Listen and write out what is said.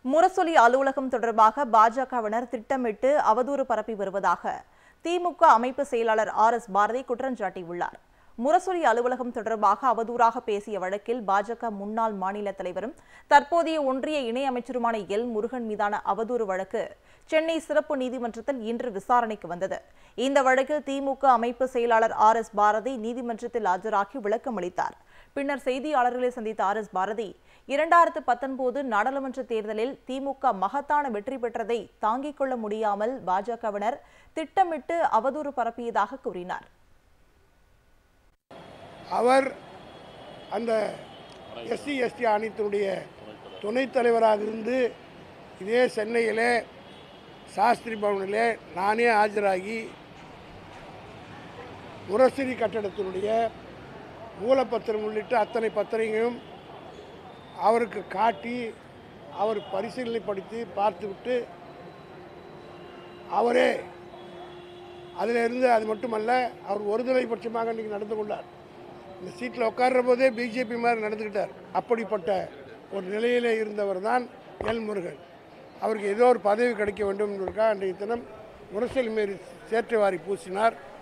முரசொலி அலுவலகம் தொடர்பாக பாஜகவினர் திட்டமிட்டு அவதூறு பரப்பி வருவதாக திமுக அமைப்பு செயலாளர் ஆர் எஸ் பாரதி குற்றம் சாட்டியுள்ளார் முரசொலி அலுவலகம் தொடர்பாக அவதூறாக பேசிய வழக்கில் பாஜக முன்னாள் மாநில தலைவரும் தற்போதைய ஒன்றிய இணையமைச்சருமான எல் முருகன் மீதான அவதூறு வழக்கு சென்னை சிறப்பு நீதிமன்றத்தில் இன்று விசாரணைக்கு வந்தது இந்த வழக்கில் திமுக அமைப்பு செயலாளர் ஆர் எஸ் பாரதி நீதிமன்றத்தில் ஆஜராகி விளக்கம் அளித்தார் பின்னர் செய்தியாளர்களை சந்தித்த ஆர் எஸ் பாரதி இரண்டாயிரத்து பத்தொன்பது நாடாளுமன்ற தேர்தலில் திமுக மகத்தான வெற்றி பெற்றதை தாங்கிக் கொள்ள முடியாமல் பாஜகவினர் திட்டமிட்டு அவதூறு பரப்பியதாக கூறினார் அவர் அந்த எஸ்சி எஸ்டி ஆணையத்தினுடைய துணைத் தலைவராக இருந்து இதே சென்னையிலே சாஸ்திரி பவனிலே நானே ஆஜராகி முரசொலி கட்டடத்தினுடைய மூலப்பத்திரம் உள்ளிட்ட அத்தனை பத்திரங்களையும் அவருக்கு காட்டி அவர் பரிசீலனைப்படுத்தி பார்த்துவிட்டு அவரே அதிலிருந்து அது மட்டுமல்ல அவர் ஒருதலை பட்சமாக இன்றைக்கி நடந்து கொண்டார் இந்த சீட்டில் உட்கார்ற போதே பிஜேபி மாதிரி நடந்துக்கிட்டார் அப்படிப்பட்ட ஒரு நிலையிலே இருந்தவர் தான் எல் முருகன் அவருக்கு ஏதோ ஒரு பதவி கிடைக்க வேண்டும் என்பதற்காக அன்றைய தினம் முரசொலி மீறி சேற்று வாரி பூசினார்